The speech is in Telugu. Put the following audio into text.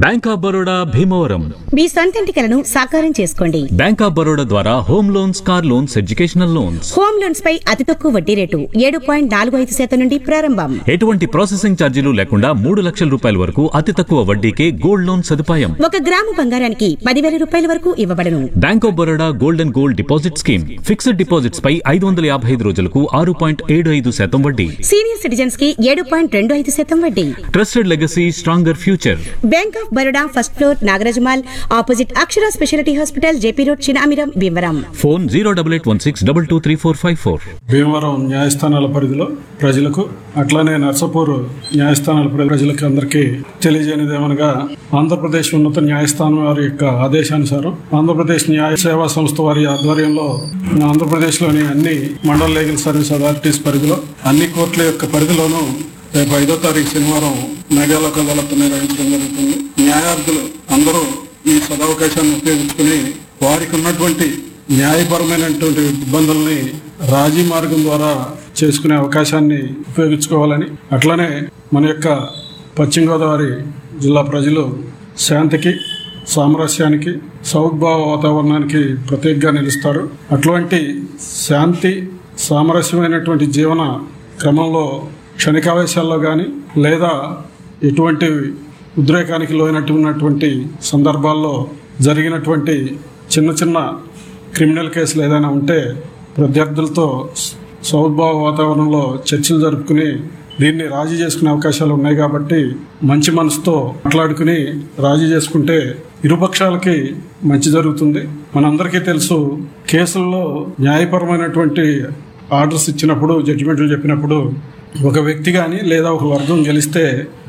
బ్యాంక్ ఆఫ్ బరోడా భీమవరం మీ సొంతింటి కలను సాకారం చేసుకోండి బ్యాంక్ ఆఫ్ బరోడా ద్వారా home loans car loans educational loans home loans పై అతి తక్కువ వడ్డీ రేటు ఏడు పాయింట్ నాలుగు ఐదు శాతం నుండి ప్రారంభం ఎటువంటి ప్రాసెసింగ్ ఛార్జీలు లేకుండా మూడు లక్షల రూపాయల వరకు అతి తక్కువ వడ్డీకే గోల్డ్ లోన్ సదుపాయం ఒక గ్రాము బంగారానికి పదివేల రూపాయల వరకు ఇవ్వబడను bank of Baroda gold and gold deposit scheme fixed deposits పై ఐదు వందల యాభై ఐదు రోజులకు ఆరు పాయింట్ ఏడు ఐదు శాతం వడ్డీ సీనియర్ సిటిజన్స్ కి ఏడు పాయింట్ రెండు ఐదు శాతం వడ్డీ trusted legacy stronger future bank of Baroda first floor Nagaraj mall opposite Akshara speciality hospital JP road Chinamiram Bhimavaram phone zero double eight one six double two three four five four Bhimavaram న్యాయస్థానాల పరిధిలో ప్రజలకు అట్లానే నర్సపూర్ న్యాయస్థానాల పరిధి ప్రజలకు అందరికీ తెలియజేయనిది ఏమనగా ఆంధ్రప్రదేశ్ ఉన్నత న్యాయస్థానం వారి యొక్క ఆదేశానుసారం ఆంధ్రప్రదేశ్ న్యాయ సేవా సంస్థ వారి ఆధ్వర్యంలో ఆంధ్రప్రదేశ్లోని అన్ని మండల లీగల్ సర్వీస్ అథారిటీస్ పరిధిలో అన్ని కోర్టుల యొక్క పరిధిలోనూ రేపు ఐదో తారీఖు శనివారం మెగాలోక అదాలత్ నిర్వహించడం జరుగుతుంది న్యాయార్థులు అందరూ ఈ సదవకాశాన్ని ఉపయోగించుకుని వారికి ఉన్నటువంటి న్యాయపరమైనటువంటి ఇబ్బందుల్ని రాజీ మార్గం ద్వారా చేసుకునే అవకాశాన్ని ఉపయోగించుకోవాలని అట్లనే మన యొక్క పశ్చిమ గోదావరి జిల్లా ప్రజలు శాంతికి సామరస్యానికి సౌద్భావ వాతావరణానికి ప్రతీకగా నిలుస్తారు అటువంటి శాంతి సామరస్యమైనటువంటి జీవన క్రమంలో క్షణికావేశాల్లో కానీ లేదా ఎటువంటి ఉద్రేకానికి లోనటువంటి సందర్భాల్లో జరిగినటువంటి చిన్న చిన్న క్రిమినల్ కేసులు ఏదైనా ఉంటే ప్రత్యర్థులతో సౌద్భావ వాతావరణంలో చర్చలు జరుపుకుని దీన్ని రాజీ చేసుకునే అవకాశాలు ఉన్నాయి కాబట్టి మంచి మనసుతో మాట్లాడుకుని రాజీ చేసుకుంటే ఇరుపక్షాలకి మంచి జరుగుతుంది మనందరికీ తెలుసు కేసుల్లో న్యాయపరమైనటువంటి ఆర్డర్స్ ఇచ్చినప్పుడు జడ్జిమెంట్లు చెప్పినప్పుడు ఒక వ్యక్తి కానీ లేదా ఒక వర్గం గెలిస్తే